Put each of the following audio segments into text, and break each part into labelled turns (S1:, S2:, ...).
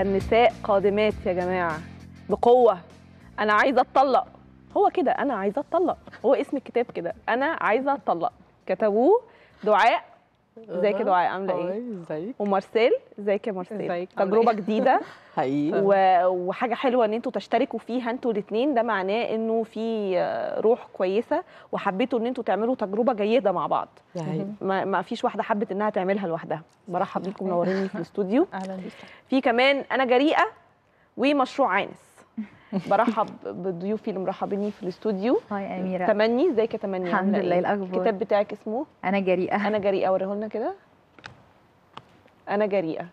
S1: النساء قادمات يا جماعه بقوه انا عايزه اتطلق هو كده انا عايزه اتطلق هو اسم الكتاب كده انا عايزه اتطلق كتبوه دعاء ازيك يا دعاء عامله ايه
S2: ازيك
S1: ومارسيل ازيك يا مارسيل
S2: ازيك، عاملة
S1: تجربه
S2: إيه؟
S1: جديده
S2: حقيقي
S1: و- وحاجه حلوه ان انتوا تشتركوا فيها انتوا الاثنين ده معناه انه في آه، روح كويسه وحبيتوا ان انتوا تعملوا تجربه جيده مع بعض
S2: ده حقيقي.
S1: ما, ما فيش واحده حبت انها تعملها لوحدها برحب بيكم منوريني في الاستوديو
S2: اهلا بيك
S1: في كمان انا جريئه ومشروع عانس برحب بضيوفي اللي مرحبيني في الاستوديو
S3: هاي أميرة
S1: تمني ازيك يا تمني
S3: الحمد
S1: عاملة
S3: لله
S1: إيه؟
S3: الأخبار
S1: الكتاب بتاعك اسمه
S3: أنا جريئة
S1: انا جريئه وريه لنا كده انا جريئه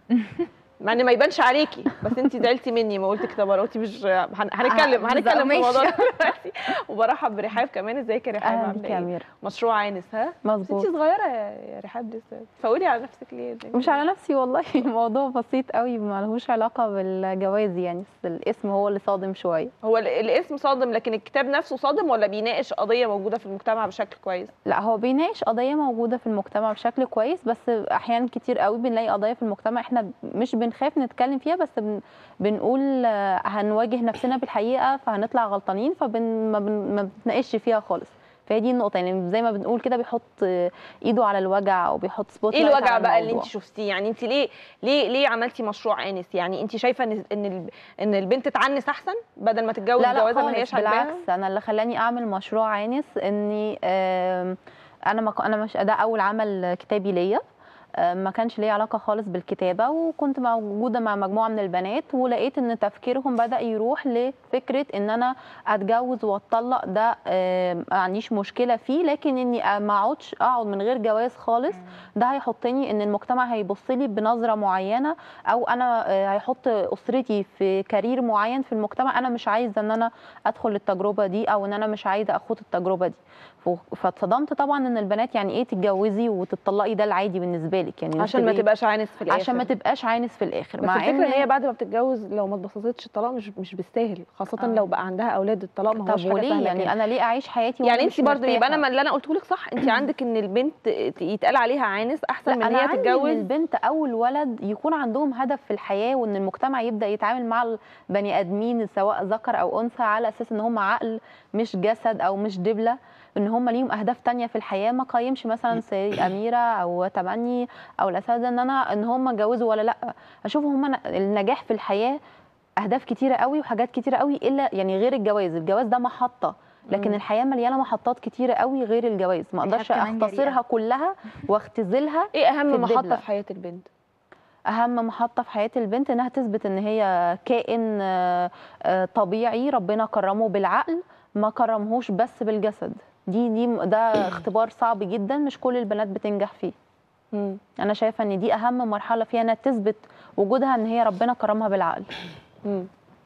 S1: مع ان ما يبانش عليكي بس انت زعلتي مني ما قلت كتابراتي مش هن- هنتكلم
S3: آه،
S1: هنتكلم في
S3: ماشي.
S1: الموضوع ده دلوقتي وبرحب برحاب كمان ازيك يا رحاب
S3: أهلا بك
S1: عامله
S3: يا
S1: ايه
S3: أميرة
S1: مشروع عانس ها بس انت
S3: مظبوط
S1: صغيره يا يا رحاب لسه فقولي على نفسك ليه
S3: مش على نفسي والله الموضوع بسيط قوي ما لهوش علاقة بالجواز يعني بس الاسم هو اللي صادم شوية
S1: هو ال- الاسم صادم لكن الكتاب نفسه صادم ولا بيناقش قضيه موجوده في المجتمع بشكل كويس
S3: لا هو بيناقش قضية موجودة في المجتمع بشكل كويس بس أحيانا كتير قوي بنلاقي قضايا في المجتمع احنا مش بنخاف نتكلم فيها بس بن بنقول آه، هنواجه نفسنا بالحقيقة فهنطلع غلطانين فما بن ما بنتناقش فيها خالص فهي دي النقطة يعني زي ما بنقول كده بيحط آه، ايده على الوجع او بيحط سبوت
S1: ايه
S3: لايت
S1: الوجع
S3: على
S1: بقى اللي
S3: الموضوع.
S1: انت شفتيه يعني انت ليه ليه ليه عملتي مشروع انس يعني انت شايفه ان ان ال- ان البنت تعنس احسن بدل ما تتجوز
S3: لا لا
S1: جوازه ما
S3: خالص
S1: هياش عاجباها
S3: بالعكس انا اللي خلاني اعمل مشروع عانس اني آم، انا ما ك- انا مش ده اول عمل كتابي ليا آم، ما كانش ليا علاقه خالص بالكتابه وكنت موجوده مع مجموعه من البنات ولقيت ان تفكيرهم بدا يروح لفكره ان انا اتجوز واتطلق ده آم، ما عنديش مشكله فيه لكن اني ما اقعدش اقعد من غير جواز خالص ده هيحطني ان المجتمع هيبص لي بنظره معينه او انا آه، هيحط اسرتي في كارير معين في المجتمع انا مش عايزه ان انا ادخل التجربه دي او ان انا مش عايزه اخوض التجربه دي ف- فاتصدمت طبعا ان البنات يعني ايه تتجوزي وتطلقي ده العادي بالنسبه لك يعني
S1: عشان ما
S3: تبقي-
S1: تبقاش عانس في الاخر
S3: عشان ما تبقاش عانس في الاخر
S1: بس الفكره ان هي بعد ما بتتجوز لو ما اتبسطتش الطلاق مش مش بالساهل خاصه
S3: آه.
S1: لو بقى عندها اولاد الطلاق ما هوش
S3: طب
S1: حاجه
S3: وليه
S1: سهله
S3: يعني
S1: كده.
S3: انا ليه اعيش حياتي
S1: يعني
S3: وأنا
S1: انت
S3: مش
S1: برضه يبقى انا
S3: مرتاحة؟
S1: ما اللي انا قلته لك صح انت عندك ان البنت ت- يتقال عليها عانس احسن
S3: لا
S1: من
S3: انا
S1: هي
S3: عندي ان
S1: تتجوز
S3: البنت او الولد يكون عندهم هدف في الحياه وان المجتمع يبدا يتعامل مع البني ادمين سواء ذكر او انثى على اساس ان هم عقل مش جسد او مش دبله ان هم ليهم اهداف تانية في الحياه ما قيمش مثلا زي اميره او تمني او الاساتذه ان انا ان هم اتجوزوا ولا لا اشوف هم النجاح في الحياه اهداف كتيره قوي وحاجات كتيره قوي الا يعني غير الجواز الجواز ده محطه لكن
S1: مم.
S3: الحياه مليانه محطات كتيره قوي غير الجواز ما اقدرش
S4: كمان
S3: اختصرها
S4: جريئة.
S3: كلها واختزلها
S1: ايه اهم
S3: في
S1: محطه
S3: الدبلة.
S1: في حياه البنت
S3: اهم محطه في حياه البنت انها تثبت ان هي كائن آه، آه، طبيعي ربنا كرمه بالعقل ما كرمهوش بس بالجسد دي دي ده اختبار صعب جدا مش كل البنات بتنجح فيه
S1: مم.
S3: انا شايفه ان دي اهم مرحله فيها انها تثبت وجودها ان هي ربنا كرمها بالعقل
S1: مم.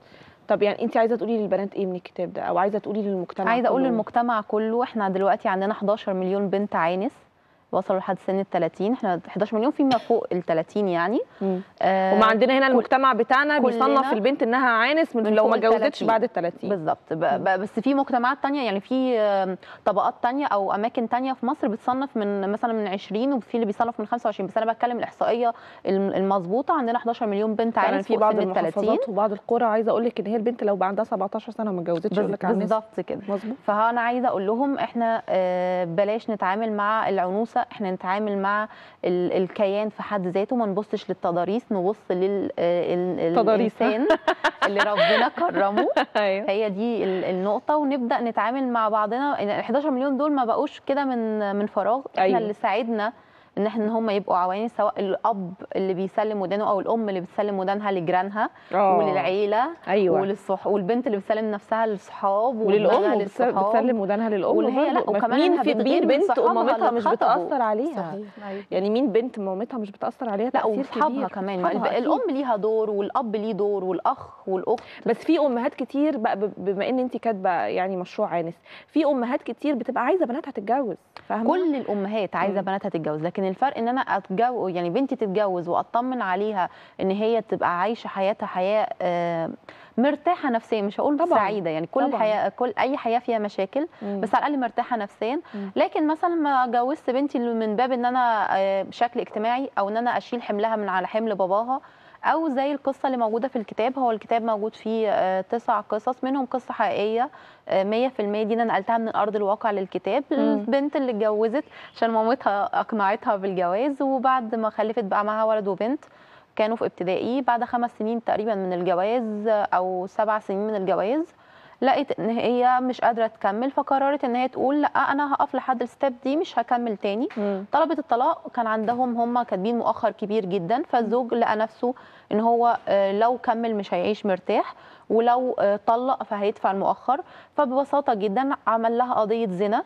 S1: طب يعني انت عايزه تقولي للبنات ايه من الكتاب ده او عايزه تقولي للمجتمع
S3: عايزه اقول
S1: كله؟
S3: للمجتمع كله احنا دلوقتي عندنا 11 مليون بنت عانس وصلوا لحد سن ال 30 احنا 11 مليون فيما فوق ال 30 يعني
S1: مم.
S3: آه،
S1: وما عندنا هنا
S3: كل-
S1: المجتمع بتاعنا
S3: كلنا
S1: بيصنف البنت انها عانس من,
S3: من
S1: لو
S3: فوق
S1: ما
S3: ال
S1: اتجوزتش
S3: 30.
S1: بعد ال 30
S3: بالظبط ب- ب- بس في مجتمعات تانية يعني في آم، طبقات تانية او اماكن تانية في مصر بتصنف من مثلا من 20 وفي اللي بيصنف من 25 بس انا بتكلم الاحصائيه الم- المظبوطه عندنا 11 مليون بنت
S1: فعلا
S3: عانس
S1: في
S3: فوق
S1: بعض
S3: سن ال 30
S1: المحافظات وبعض القرى عايزه اقول لك ان هي البنت لو بقى عندها 17 سنه وما اتجوزتش يقول لك عانس
S3: بالظبط كده
S1: مظبوط
S3: فانا عايزه اقول لهم احنا آه، بلاش نتعامل مع العنوسه احنا نتعامل مع ال- الكيان في حد ذاته ما نبصش للتضاريس نبص
S1: تضاريس.
S3: للانسان اللي ربنا كرمه
S1: ايوه
S3: هي دي ال- النقطة ونبدأ نتعامل مع بعضنا ال 11 مليون دول ما بقوش كده من من فراغ احنا
S1: أيوة.
S3: اللي ساعدنا ان احنا ان هم يبقوا عوانس سواء الاب اللي بيسلم ودانه او الام اللي بتسلم ودانها لجيرانها
S1: آه.
S3: وللعيله
S1: ايوه
S3: وللصح والبنت اللي بتسلم نفسها للصحاب
S1: وللام
S3: ودماغها
S1: وبتس- بتسلم ودانها للام
S3: واللي هي لا
S1: برضه. ما في
S3: وكمان
S1: مين
S3: إنها
S1: في
S3: بتغير
S1: مين
S3: من
S1: بنت
S3: صحابها
S1: ومامتها
S3: اللي
S1: مش
S3: اتخطبوا.
S1: بتاثر عليها
S2: أيوة.
S1: يعني مين بنت مامتها مش بتاثر عليها
S3: لا
S1: تأثير
S3: واصحابها
S1: كبير.
S3: كمان
S1: أصحابها أكيد.
S3: الام ليها دور والاب ليه دور والاخ والاخت
S1: بس في امهات كتير بقى ب- بما ان انت كاتبه يعني مشروع عانس في امهات كتير بتبقى عايزه بناتها تتجوز فاهمه
S3: كل الامهات عايزه
S1: مم.
S3: بناتها تتجوز لكن الفرق ان انا اتجوز يعني بنتي تتجوز واطمن عليها ان هي تبقى عايشه حياتها حياه آه، مرتاحه نفسيا مش هقول
S1: طبعاً.
S3: سعيده يعني كل
S1: طبعاً.
S3: حياه كل اي حياه فيها مشاكل
S1: مم.
S3: بس على الاقل مرتاحه نفسيا
S1: مم.
S3: لكن مثلا ما جوزت بنتي اللي من باب ان انا آه، بشكل اجتماعي او ان انا اشيل حملها من على حمل باباها او زي القصه اللي موجوده في الكتاب هو الكتاب موجود فيه آه، تسع قصص منهم قصه حقيقيه آه، 100% دي انا نقلتها من ارض الواقع للكتاب
S1: مم.
S3: البنت اللي اتجوزت عشان مامتها اقنعتها بالجواز وبعد ما خلفت بقى معاها ولد وبنت كانوا في ابتدائي بعد خمس سنين تقريبا من الجواز او سبع سنين من الجواز لقيت ان هي مش قادره تكمل فقررت ان هي تقول لا انا هقف لحد الستيب دي مش هكمل تاني
S1: مم.
S3: طلبة الطلاق كان عندهم هم كاتبين مؤخر كبير جدا فالزوج لقى نفسه ان هو آه، لو كمل مش هيعيش مرتاح ولو آه، طلق فهيدفع المؤخر فببساطة جدا عمل لها قضية زنا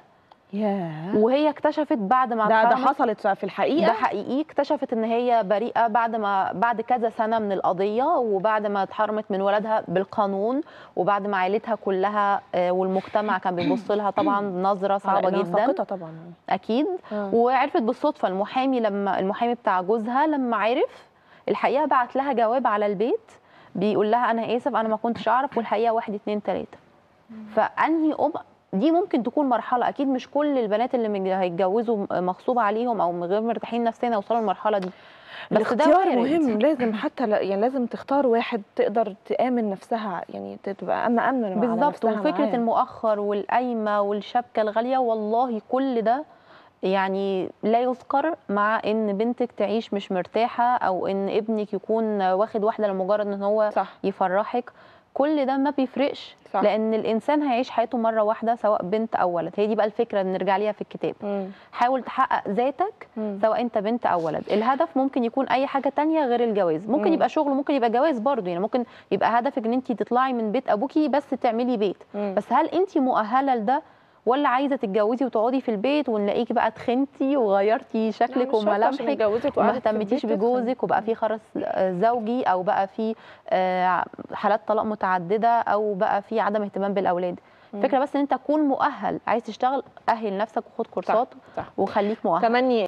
S1: ياه
S3: وهي اكتشفت بعد ما
S1: ده ده
S3: اتحرمت-
S1: حصلت في الحقيقه
S3: ده حقيقي اكتشفت ان هي بريئه بعد ما بعد كذا سنه من القضيه وبعد ما اتحرمت من ولدها بالقانون وبعد ما عيلتها كلها آه، والمجتمع كان بيبص لها طبعا نظره صعبه
S1: إنها
S3: جدا
S1: ساقطه طبعا
S3: اكيد
S1: آه.
S3: وعرفت بالصدفه المحامي لما المحامي بتاع جوزها لما عرف الحقيقه بعت لها جواب على البيت بيقول لها انا اسف انا ما كنتش اعرف والحقيقه واحد اتنين تلاته فانهي ام دي ممكن تكون مرحله اكيد مش كل البنات اللي مج- هيتجوزوا مغصوب عليهم او غير مرتاحين نفسيا يوصلوا للمرحله دي بس ده
S1: الاختيار
S3: وارد.
S1: مهم لازم حتى لا يعني لازم تختار واحد تقدر تامن نفسها يعني تبقى امنه امنه على
S3: بالظبط
S1: نفسها
S3: وفكره
S1: معاه.
S3: المؤخر والقايمه والشبكه الغاليه والله كل ده يعني لا يذكر مع ان بنتك تعيش مش مرتاحه او ان ابنك يكون واخد واحده لمجرد ان هو
S1: صح
S3: يفرحك كل ده ما بيفرقش
S1: صح.
S3: لان الانسان هيعيش حياته مره واحده سواء بنت او ولد هي دي بقى الفكره اللي نرجع ليها في الكتاب
S1: مم.
S3: حاول تحقق ذاتك
S1: مم.
S3: سواء انت بنت او ولد الهدف ممكن يكون اي حاجه تانية غير الجواز ممكن
S1: مم.
S3: يبقى شغل ممكن يبقى جواز برضه يعني ممكن يبقى هدفك ان انت تطلعي من بيت ابوكي بس تعملي بيت
S1: مم.
S3: بس هل انت مؤهله لده ولا عايزه تتجوزي وتقعدي في البيت ونلاقيكي بقى تخنتي وغيرتي شكلك
S1: لا، مش شرط عشان
S3: وملامحك
S1: اتجوزت
S3: وما
S1: وقعدت في
S3: اهتمتيش
S1: البيت تدخل.
S3: بجوزك وبقى في خرس زوجي او بقى في آه، حالات طلاق متعدده او بقى في عدم اهتمام بالاولاد
S1: مم.
S3: الفكره بس ان انت تكون مؤهل عايز تشتغل اهل نفسك وخد كورسات
S1: صح
S3: وخليك مؤهل
S1: تمني